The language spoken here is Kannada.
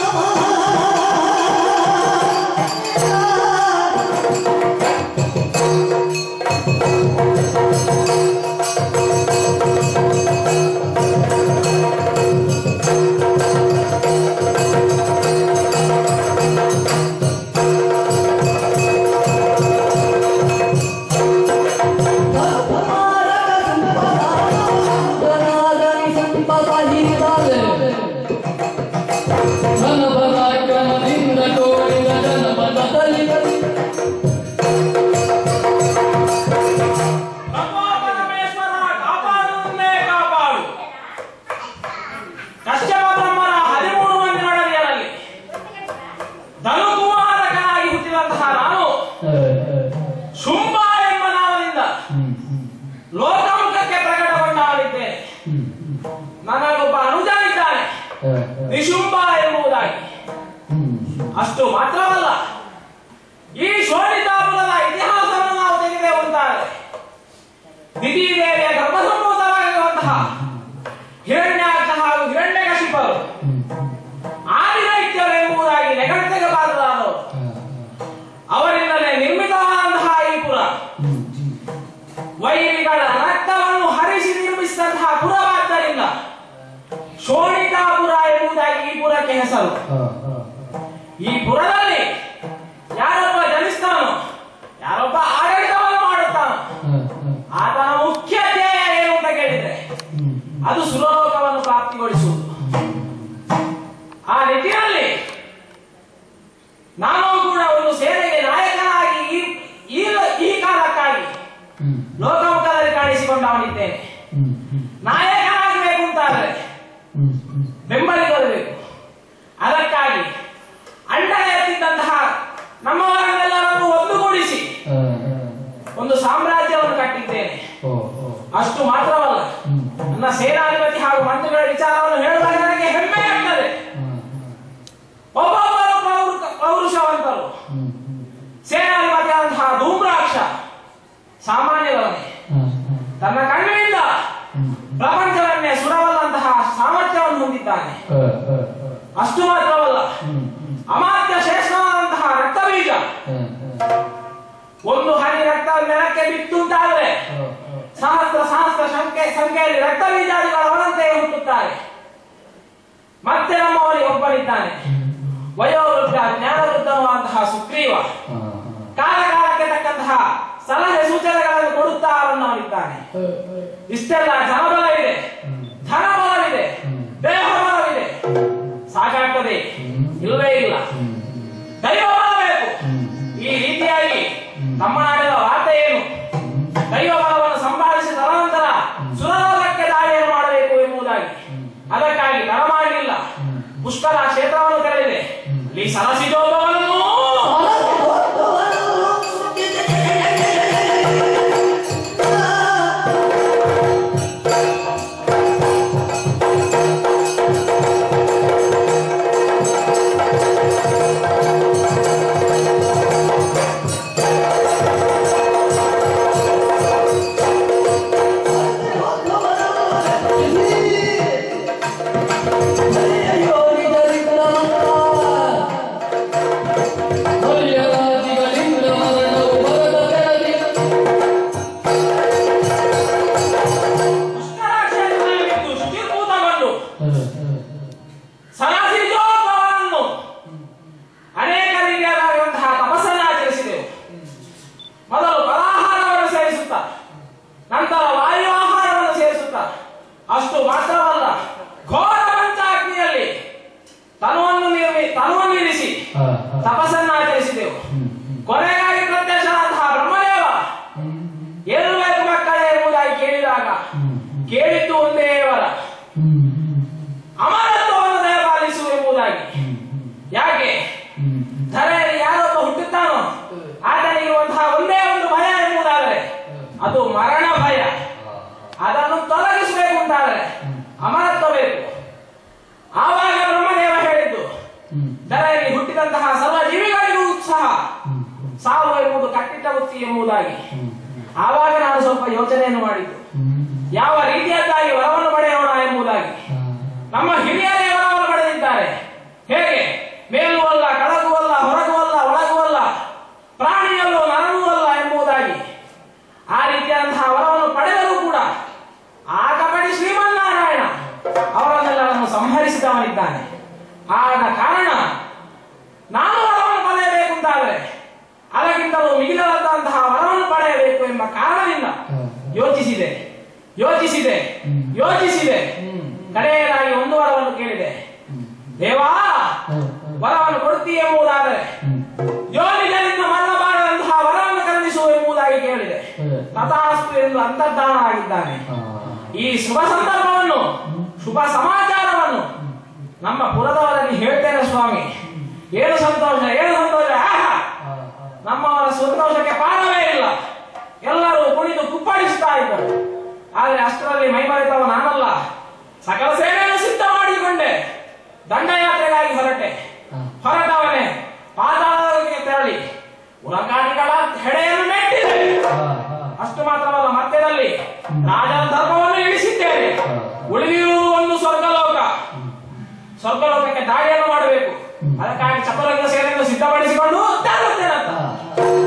ಜನಪದಾಕ್ರಮದಿಂದ ತೋರಿದ ಜನಪದ ತಲಿಗಳು ಪರಮೇಶ್ವರ ಕಾಪಾಡುವುದೇ ಕಾಪಾಡು ಕಶ್ಯಪ ಬ್ರಹ್ಮನ ಹದಿಮೂರು ಮಂದಿ ನಡದಿಯರಲ್ಲಿ ಧನುಕುಮಾರಕನಾಗಿ ಹುಟ್ಟಿದಂತಹ ನಾನು ಶುಂಭ ಎಂಬ ನಾಮದಿಂದ ಲೋಕಮುಖಕ್ಕೆ ಪ್ರಕಟಗೊಂಡವನಿದ್ದೇನೆ ನನಗೊಬ್ಬ ಅನುಜ ಇದ್ದಾನೆ ನಿಶುಂಭ ಎಂಬುದಾಗಿ ಅಷ್ಟು ಮಾತ್ರವಲ್ಲ ಈ ಶೋಣಿತಾಪುರದ ಇತಿಹಾಸವನ್ನು ನಾವು ತೆಗೆದೇವು ಅಂತಾರೆ ದಿದಿದೇವಿಯ ಗರ್ಭಸಂಭೂತವಾಗಿರುವಂತಹ ಹಿರಣ್ಯಾಕ್ಷ ಹಾಗೂ ಹಿರಣ್ಯಕಶಿಪರು ಆದಿದೈತ್ಯರೆಂಬುದಾಗಿ ನೆಗಡ್ತೆಗಬಾರದಾದವರು ಅವರಿಂದಲೇ ನಿರ್ಮಿತವಾದಂತಹ ಈ ಪುರ ವೈರಿಗಳ ರಕ್ತವನ್ನು ಹರಿಸಿ ನಿರ್ಮಿಸಿದಂತಹ ಪುರವಾದ್ದರಿಂದ ಶೋಣಿತಾಪುರ ಎಂಬುದಾಗಿ ಈ ಪುರಕ್ಕೆ ಹೆಸರು ಈ ಪುರದಲ್ಲಿ ಯಾರೊಬ್ಬ ಜನಿಸ್ತಾನೋ ಯಾರೊಬ್ಬ ಆಡಳಿತವನ್ನು ಮಾಡುತ್ತಾನೋ ಆತನ ಮುಖ್ಯ ಧ್ಯೇಯ ಏನು ಅಂತ ಕೇಳಿದ್ರೆ ಅದು ಸುರಲೋಕವನ್ನು ಪ್ರಾಪ್ತಿಗೊಳಿಸುವುದು ಆ ನಿಟ್ಟಿನಲ್ಲಿ ನಾನು ಕೂಡ ಒಂದು ಸೇನೆಗೆ ನಾಯಕನಾಗಿ ಈ ಈ- ಈ ಕಾಲಕ್ಕಾಗಿ ಲೋಕಮುಖದಲ್ಲಿ ಕಾಣಿಸಿಕೊಂಡವನಿದ್ದೇನೆ ನಾಯಕನಾಗಬೇಕು ಅಂತಾದ್ರೆ ಬೆಂಬಲಿಗರು ಬೇಕು ಅದಕ್ಕಾಗಿ ಅಂಡನೆ ಎತ್ತಿದ್ದಂತಹ ನಮ್ಮವರನ್ನೆಲ್ಲರನ್ನು ಒಂದುಗೂಡಿಸಿ ಒಂದು ಸಾಮ್ರಾಜ್ಯವನ್ನು ಕಟ್ಟಿದ್ದೇನೆ ಅಷ್ಟು ಮಾತ್ರವಲ್ಲ ನನ್ನ ಸೇನಾಧಿಪತಿ ಹಾಗೂ ಮಂತ್ರಿಗಳ ವಿಚಾರವನ್ನು ಹೇಳುವಾಗ ನನಗೆ ಹೆಮ್ಮೆ ಆಗ್ತದೆ ಒಬ್ಬೊಬ್ಬರು ಪೌರು- ಪೌರುಷವಂತರು ಸೇನಾಧಿಪತಿಯಾದಂತಹ ಧೂಮ್ರಾಕ್ಷ ಸಾಮಾನ್ಯದವನೇ ತನ್ನ ಕಣ್ಣಿನಿಂದ ಪ್ರಪಂಚವನ್ನೇ ಸುಡಬಲ್ಲಂತಹ ಸಾಮರ್ಥ್ಯವನ್ನು ಹೊಂದಿದ್ದಾನೆ ಅಷ್ಟು ಮಾತ್ರವಲ್ಲ ಅಮಾತ್ಯ ಶ್ರೇಷ್ಠವಾದಂತಹ ರಕ್ತ ಬೀಜ ಒಂದು ಹನಿ ರಕ್ತ ನೆಲಕ್ಕೆ ಬಿತ್ತುಂಟಾದ್ರೆ ಸಹಸ್ರ ಸಹಸ್ರ ಸಂಖ್ಯೆ ಸಂಖ್ಯೆಯಲ್ಲಿ ರಕ್ತ ಬೀಜಾದಿಗಳು ಅವನಂತೆ ಹುಟ್ಟುತ್ತಾರೆ ಮತ್ತೆ ನಮ್ಮವರಿಗೆ ಒಬ್ಬನಿದ್ದಾನೆ ವಯೋವೃದ್ಧ ಜ್ಞಾನವೃದ್ಧವಾದಂತಹ ಸುಗ್ರೀವ ಕಾಲ ಕಾಲಕ್ಕೆ ತಕ್ಕಂತಹ ಸಲಹೆ ಸೂಚನೆಗಳನ್ನು ಕೊಡುತ್ತಾ ಅವನವನಿದ್ದಾನೆ ಇಷ್ಟೆಲ್ಲ ಜನಬಲ ಇದೆ ಧನಬಲವಿದೆ ದೇಹ ಬಲವಿದೆ ಸಾಕಾಗ್ತದೆ ಇಲ್ಲವೇ ಇಲ್ಲ ದೈವ ಬಲ ಬೇಕು ಈ ರೀತಿಯಾಗಿ ನಮ್ಮ ನಾಡಿನ ವಾರ್ತೆ ಏನು ದೈವ ಬಲವನ್ನು ಸಂಪಾದಿಸಿ ತದನಂತರ ಸುರಲೋಕಕ್ಕೆ ದಾಳಿಯನ್ನು ಮಾಡಬೇಕು ಎಂಬುದಾಗಿ ಅದಕ್ಕಾಗಿ ತಡ ಮಾಡಲಿಲ್ಲ ಪುಷ್ಕರ ಕ್ಷೇತ್ರವನ್ನು ತೆರೆದಿದೆ ಇಲ್ಲಿ ಸರಸಿಜೋಗವನ್ನು ಪುಷ್ಕರ ಕ್ಷೇತ್ರದಲ್ಲಿದ್ದು ಶುಚಿರ್ಭೂತಗೊಂಡು ಸರಸಿಜೋಗವನ್ನು ಅನೇಕ ರೀತಿಯಾದಂತಹ ತಪಸ್ಸನ್ನು ಆಚರಿಸಿದೆವು ಮೊದಲು ಫಲಾಹಾರವನ್ನು ಸೇರಿಸುತ್ತಾ ನಂತರ ವಾಯು ಆಹಾರವನ್ನು ಸೇರಿಸುತ್ತಾ ಅಷ್ಟು ಮಾತ್ರವಲ್ಲ ಘೋರ ಪಂಚಾಗ್ನಿಯಲ್ಲಿ ತನುವನ್ನು ನಿರ್ಮಿ ತನುವನ್ನು ಇರಿಸಿ ತಪಸ್ಸನ್ನು ಆಚರಿಸಿದೆವು ಕೊನೆಗಾಗಿ ಪ್ರತ್ಯಕ್ಷನಾದಂತಹ ಬ್ರಹ್ಮದೇವ ಏನು ಬೇಕು ಮಕ್ಕಳೇ ಎಂಬುದಾಗಿ ಕೇಳಿದಾಗ ಕೇಳಿದ್ದು ಒಂದೇ ವರ ಅಮರತ್ವವನ್ನು ದಯಪಾಲಿಸು ಎಂಬುದಾಗಿ ಯಾಕೆ ಧರೆಯಲ್ಲಿ ಯಾರೊಬ್ಬ ಹುಟ್ಟುತ್ತಾನೋ ಆತನಿಗಿರುವಂತಹ ಒಂದೇ ಒಂದು ಭಯ ಎಂಬುದಾದರೆ ಅದು ಮರಣ ಭಯ ಅದನ್ನು ತೊಲಗಿಸಬೇಕು ಅಂತಾದರೆ ಅಮರತ್ವ ಬೇಕು ಆವಾಗ ಬ್ರಹ್ಮದೇವ ಹೇಳಿದ್ದು ಧರೆಯಲ್ಲಿ ಹುಟ್ಟಿದಂತಹ ಸರ್ವ ಜೀವಿಗಳಿಗೂ ಸಹ ಸಾವು ಎಂಬುದು ಕಟ್ಟಿಟ್ಟ ಬುತ್ತಿ ಎಂಬುದಾಗಿ ಆವಾಗ ನಾನು ಸ್ವಲ್ಪ ಯೋಚನೆಯನ್ನು ಮಾಡಿದ್ದು ಯಾವ ರೀತಿಯದ್ದಾಗಿ ವರವನ್ನು ಪಡೆಯೋಣ ಎಂಬುದಾಗಿ ನಮ್ಮ ಹಿರಿಯರೇ ವರವನ್ನು ಪಡೆದಿದ್ದಾರೆ ಹೇಗೆ ಮಿಗಿಲಾದಂತಹ ವರವನ್ನು ಪಡೆಯಬೇಕು ಎಂಬ ಕಾರಣದಿಂದ ಯೋಚಿಸಿದೆ ಯೋಚಿಸಿದೆ ಯೋಚಿಸಿದೆ ಕಡೆಯದಾಗಿ ಒಂದು ವರವನ್ನು ಕೇಳಿದೆ ದೇವಾ ವರವನ್ನು ಕೊಡ್ತೀ ಎಂಬುದಾದರೆ ಯೋನಿಗಳಿಂದ ಮರಣಬಾರದಂತಹ ವರವನ್ನು ಕರುಣಿಸು ಎಂಬುದಾಗಿ ಕೇಳಿದೆ ತಥಾಸ್ತು ಎಂದು ಅಂತರ್ಧಾನ ಆಗಿದ್ದಾನೆ ಈ ಶುಭ ಸಂದರ್ಭವನ್ನು ಶುಭ ಸಮಾಚಾರವನ್ನು ನಮ್ಮ ಪುರದವರಲ್ಲಿ ಹೇಳ್ತೇನೆ ಸ್ವಾಮಿ ಏನು ಸಂತೋಷ ಏನು ಸಂತೋಷ ಆಹಾ! ನಮ್ಮವರ ಸಂತೋಷಕ್ಕೆ ಪಾರವೇ ಇಲ್ಲ ಎಲ್ಲರೂ ಕುಣಿದು ಕುಪ್ಪಳಿಸ್ತಾ ಇದ್ದರು ಆದ್ರೆ ಅಷ್ಟರಲ್ಲಿ ಮೈಮರೆತವ ನಾನಲ್ಲ ಸಕಲ ಸೇವೆಯನ್ನು ಸಿದ್ಧ ಮಾಡಿಕೊಂಡೆ ದಂಡಯಾತ್ರೆಗಾಗಿ ಹೊರಟೆ ಹೊರಟವನೇ ಪಾತಾಳಕ್ಕೆ ತೆರಳಿ ಉರಗಾಡಿಗಳ ಹೆಡೆಯನ್ನು ನೆಟ್ಟಿದೆ ಅಷ್ಟು ಮಾತ್ರವಲ್ಲ ಮಧ್ಯದಲ್ಲಿ ರಾಜನ ಧರ್ಮವನ್ನು ಇಳಿಸಿದ್ದೇನೆ ಉಳಿದಿರುವುದು ಒಂದು ಸ್ವರ್ಗಲೋಕ ಸ್ವರ್ಗಲೋಕಕ್ಕೆ ದಾಳಿಯನ್ನು ಮಾಡಬೇಕು ಅದಕ್ಕಾಗಿ ಚತುರಂಗ ಸೇನೆಯನ್ನು ಸಿದ್ಧಪಡಿಸಿಕೊಂಡು ತೆರಳುತ್ತೇನಂತ